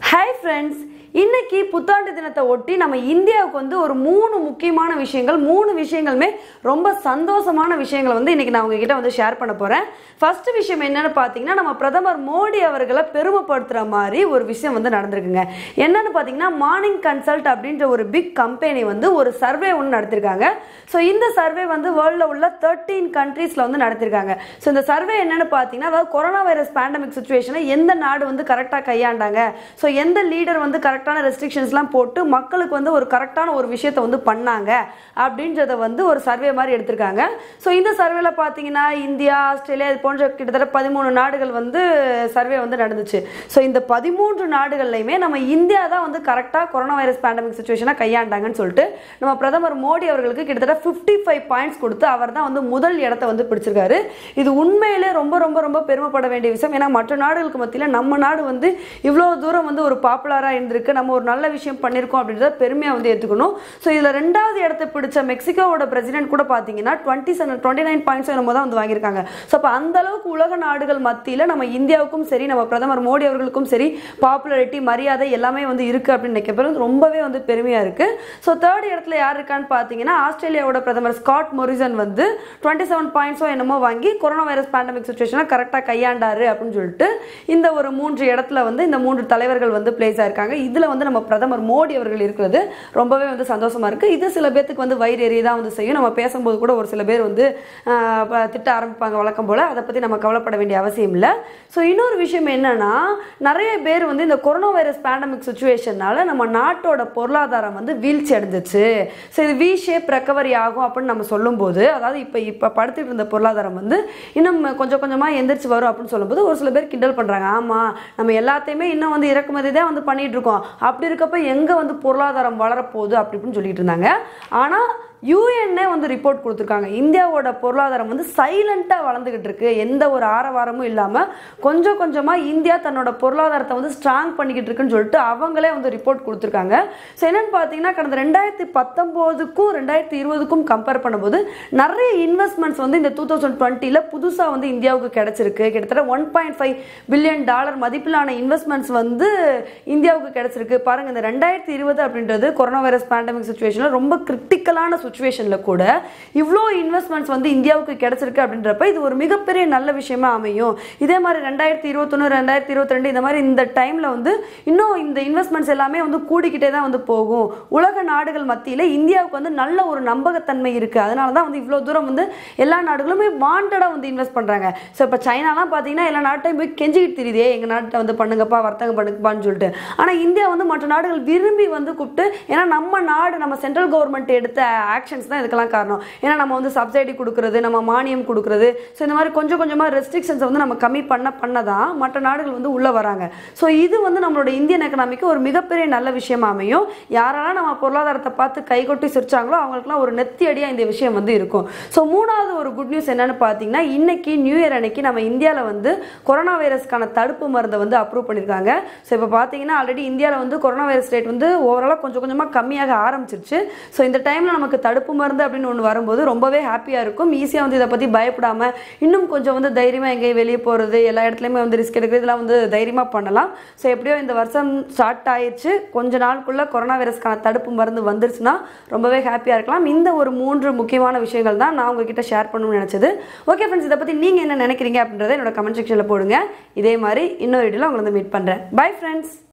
hi friends இன்னைக்கு புத்தாண்டு தினத்தை ஒட்டி நம்ம இந்தியாவுக்கு வந்து ஒரு மூணு முக்கியமான விஷயங்கள் மூணு விஷயங்களுமே ரொம்ப சந்தோஷமான விஷயங்களை வந்து இன்னைக்கு நான் உங்ககிட்ட வந்து ஷேர் பண்ண போறேன் ஃபர்ஸ்ட் விஷயம் என்னன்னு பார்த்தீங்கன்னா நம்ம பிரதமர் மோடி அவர்களை பெருமைப்படுத்துற மாதிரி ஒரு விஷயம் வந்து நடந்திருக்குங்க என்னன்னு பார்த்தீங்கன்னா மார்னிங் கன்சல்ட் அப்படின்ற ஒரு பிக் கம்பெனி வந்து ஒரு சர்வே ஒன்று நடத்திருக்காங்க ஸோ இந்த சர்வே வந்து வேர்ல்டில் உள்ள தேர்ட்டீன் கண்ட்ரீஸில் வந்து நடத்திருக்காங்க ஸோ இந்த சர்வே என்னன்னு பார்த்தீங்கன்னா அதாவது கொரோனா வைரஸ் பேண்டமிக் சுச்சுவேஷனை எந்த நாடு வந்து கரெக்டாக கையாண்டாங்க ஸோ எந்த லீடர் வந்து கரெக்டான ரெஸ்ட்ரிக்ஷன்ஸ்லாம் போட்டு மக்களுக்கு வந்து ஒரு கரெக்டான ஒரு விஷயத்தை வந்து பண்ணாங்க அப்படின்றத வந்து ஒரு சர்வே மாதிரி எடுத்திருக்காங்க ஸோ இந்த சர்வேல பார்த்தீங்கன்னா இந்தியா ஆஸ்திரேலியா இது போன்ற கிட்டத்தட்ட பதிமூணு நாடுகள் வந்து சர்வே வந்து நடந்துச்சு ஸோ இந்த பதிமூன்று நாடுகள்லையுமே நம்ம இந்தியா தான் வந்து கரெக்டாக கொரோனா வைரஸ் பேண்டமிக் சுச்சுவேஷனை கையாண்டாங்கன்னு சொல்லிட்டு நம்ம பிரதமர் மோடி அவர்களுக்கு கிட்டத்தட்ட ஃபிஃப்டி ஃபைவ் பாயிண்ட்ஸ் கொடுத்து அவர் தான் வந்து முதல் இடத்த வந்து பிடிச்சிருக்காரு இது உண்மையிலே ரொம்ப ரொம்ப ரொம்ப பெருமைப்பட வேண்டிய விஷயம் ஏன்னா மற்ற நாடுகளுக்கு மத்தியில் நம்ம நாடு வந்து இவ்வளோ தூரம் வந்து ஒரு பாப்புலராக இருந்திருக்கு நம்ம ஒரு நல்ல விஷயம் பண்ணியிருக்கோம் அப்படின்றத பெருமையாக வந்து ஏற்றுக்கணும் ஸோ இதில் ரெண்டாவது இடத்தை பிடிச்ச மெக்சிகோவோட பிரசிடென்ட் கூட பார்த்தீங்கன்னா twenty seven twenty nine points என்னமோ தான் வந்து வாங்கியிருக்காங்க ஸோ அப்போ அந்த அளவுக்கு உலக நாடுகள் மத்தியில் நம்ம இந்தியாவுக்கும் சரி நம்ம பிரதமர் மோடி அவர்களுக்கும் சரி பாப்புலாரிட்டி மரியாதை எல்லாமே வந்து இருக்குது அப்படின்னு நினைக்கிறப்ப ரொம்பவே வந்து பெருமையாக இருக்குது ஸோ தேர்ட் இடத்துல யார் இருக்கான்னு பார்த்தீங்கன்னா ஆஸ்திரேலியாவோட பிரதமர் ஸ்காட் மொரிசன் வந்து டுவெண்ட்டி செவன் பாயிண்ட்ஸோ என்னமோ வாங்கி கொரோனா வைரஸ் பேண்டமிக் சுச்சுவேஷனை கரெக்டாக கையாண்டாரு அப்படின்னு சொல்லிட்டு இந்த ஒரு மூன்று இடத்துல வந்து இந்த மூன்று தலைவர்கள் வந்து பிளேஸ் ஆயிருக்காங்க இதில் வந்து நம்ம பிரதமர் மோடி அவர்கள் இருக்கிறது ரொம்பவே வந்து சந்தோஷமா இருக்கு இது சில பேர்த்துக்கு வந்து வயிறு எரிய தான் வந்து செய்யும் நம்ம பேசும்போது கூட ஒரு சில பேர் வந்து ஆஹ், ப- திட்ட ஆரம்பிப்பாங்க வழக்கம் போல அதை பற்றி நம்ம கவலைப்பட வேண்டிய அவசியம் இல்லை ஸோ இன்னொரு விஷயம் என்னன்னா நிறைய பேர் வந்து இந்த கொரோனா வைரஸ் பேண்டமிக் சுச்சுவேஷனால நம்ம நாட்டோட பொருளாதாரம் வந்து வீழ்ச்சி அடைஞ்சிச்சு ஸோ இது வி ஷேப் ரெக்கவரி ஆகும் அப்படின்னு நம்ம சொல்லும்போது அதாவது இப்போ இப்போ படுத்துட்டு இருந்த பொருளாதாரம் வந்து இன்னும் கொஞ்சம் கொஞ்சமாக எந்திரிச்சு வரும் அப்படின்னு சொல்லும்போது ஒரு சில பேர் கிண்டல் பண்ணுறாங்க ஆமாம் நம்ம எல்லாத்தையுமே இன்னும் வந்து இறக்குமதி தான் வந்து பண்ணிட்டு இருக்கோம் அப்படி இருக்கப்ப எங்கே வந்து பொருளாதாரம் வளரப்போகுது அப்படி இப்படின்னு சொல்லிட்டு இருந்தாங்க ஆனால் யூஎன்னே வந்து ரிப்போர்ட் கொடுத்துருக்காங்க இந்தியாவோட பொருளாதாரம் வந்து சைலண்ட்டாக வளர்ந்துக்கிட்டு இருக்கு எந்த ஒரு ஆரவாரமும் இல்லாமல் கொஞ்சம் கொஞ்சமாக இந்தியா தன்னோட பொருளாதாரத்தை வந்து ஸ்ட்ராங் பண்ணிக்கிட்டு இருக்குன்னு சொல்லிட்டு அவங்களே வந்து ரிப்போர்ட் கொடுத்துருக்காங்க ஸோ என்னன்னு பார்த்தீங்கன்னா கடந்த ரெண்டாயிரத்தி பத்தொம்போதுக்கும் ரெண்டாயிரத்தி இருபதுக்கும் கம்பேர் பண்ணும்போது நிறைய இன்வெஸ்ட்மெண்ட்ஸ் வந்து இந்த டூ தௌசண்ட் டுவெண்ட்டியில் புதுசாக வந்து இந்தியாவுக்கு கிடைச்சிருக்கு கிட்டத்தட்ட one point five billion dollar மதிப்பிலான இன்வெஸ்ட்மெண்ட்ஸ் வந்து இந்தியாவுக்கு கிடைச்சிருக்கு பாருங்க இந்த ரெண்டாயிரத்தி இருபது அப்படின்றது கொரோனா வைரஸ் பேண்டமிக் சுச்சுவேஷனில் ரொம்ப கிரிட்டிக்கலான சுச்சுவேஷனில் கூட இவ்வளோ இன்வெஸ்ட்மெண்ட்ஸ் வந்து இந்தியாவுக்கு கிடைச்சிருக்கு அப்படின்றப்ப இது ஒரு மிகப்பெரிய நல்ல விஷயமா அமையும் இதே மாதிரி ரெண்டாயிரத்தி இருபத்தொன்று ரெண்டாயிரத்தி இருபத்தி ரெண்டு இந்த மாதிரி இந்த டைமில் வந்து இன்னும் இந்த இன்வெஸ்ட்மெண்ட்ஸ் எல்லாமே வந்து கூடிக்கிட்டே தான் வந்து போகும் உலக நாடுகள் மத்தியில் இந்தியாவுக்கு வந்து நல்ல ஒரு நம்பகத்தன்மை இருக்குது அதனால தான் வந்து இவ்வளோ தூரம் வந்து எல்லா நாடுகளுமே வாண்டடாக வந்து இன்வெஸ்ட் பண்ணுறாங்க ஸோ இப்போ சைனாலாம் பார்த்தீங்கன்னா எல்லா நாட்டையும் போய் கெஞ்சிக்கிட்டு தெரியுதே எங்கள் நாட்டை வந்து பண்ணுங்கப்பா வர்த்தகம் பண்ணுங்கப்பான்னு சொல்லிட்டு ஆனால் இந்தியா வந்து மற்ற நாடுகள் விரும்பி வந்து கூப்பிட்டு ஏன்னா நம்ம நாடு நம்ம சென்ட்ரல் கவர்மெண்ட் எடுத்த ஆக்ஷன்ஸ் தான் இதுக்கெல்லாம் காரணம் ஏன்னா நம்ம வந்து சப்சிடி கொடுக்குறது நம்ம மானியம் கொடுக்குறது ஸோ இந்த மாதிரி கொஞ்சம் கொஞ்சமாக ரெஸ்ட்ரிக்ஷன்ஸை வந்து நம்ம கம்மி பண்ண பண்ண தான் மற்ற நாடுகள் வந்து உள்ளே வராங்க ஸோ இது வந்து நம்மளோட இந்தியன் எக்கனாமிக்கு ஒரு மிகப்பெரிய நல்ல விஷயமா அமையும் யாரெல்லாம் நம்ம பொருளாதாரத்தை பார்த்து கைகொட்டி சிரிச்சாங்களோ அவங்களுக்குலாம் ஒரு நெத்தி அடியாக இந்த விஷயம் வந்து இருக்கும் ஸோ மூணாவது ஒரு குட் நியூஸ் என்னன்னு பார்த்தீங்கன்னா இன்னைக்கு நியூ இயர் அன்னைக்கு நம்ம இந்தியாவில் வந்து கொரோனா வைரஸ்க்கான தடுப்பு மருந்தை வந்து அப்ரூவ் பண்ணியிருக்காங்க ஸோ இப்போ பார்த்தீங்கன்னா ஆல்ரெடி இந்தியாவில் வந்து கொரோனா வைரஸ் ரேட் வந்து ஓவராலாக கொஞ்சம் கொஞ்சமாக கம்மியாக ஆரம்பிச்சிருச்சு ஸோ இந்த டைமில் நமக்கு தடுப்பு மருந்து அப்படின்னு ஒன்று வரும்போது ரொம்பவே ஹாப்பியாக இருக்கும் ஈஸியாக வந்து இதை பற்றி பயப்படாமல் இன்னும் கொஞ்சம் வந்து தைரியமாக எங்கேயும் வெளியே போகிறது எல்லா இடத்துலையுமே வந்து ரிஸ்க் எடுக்கிறது இதெல்லாம் வந்து தைரியமாக பண்ணலாம் ஸோ எப்படியோ இந்த வருஷம் ஸ்டார்ட் ஆயிடுச்சு கொஞ்ச நாளுக்குள்ளே கொரோனா வைரஸ்க்கான தடுப்பு மருந்து வந்துருச்சுன்னா ரொம்பவே ஹாப்பியாக இருக்கலாம் இந்த ஒரு மூன்று முக்கியமான விஷயங்கள் தான் நான் உங்ககிட்ட ஷேர் பண்ணணும்னு நினச்சது ஓகே ஃப்ரெண்ட்ஸ் இதை பற்றி நீங்கள் என்ன நினைக்கிறீங்க அப்படின்றத என்னோட கமெண்ட் செக்ஷனில் போடுங்க இதே மாதிரி இன்னொரு வீடியோவில் உங்களை வந்து மீட் பண்ணுறேன் பை ஃப்ரெண்ட்ஸ்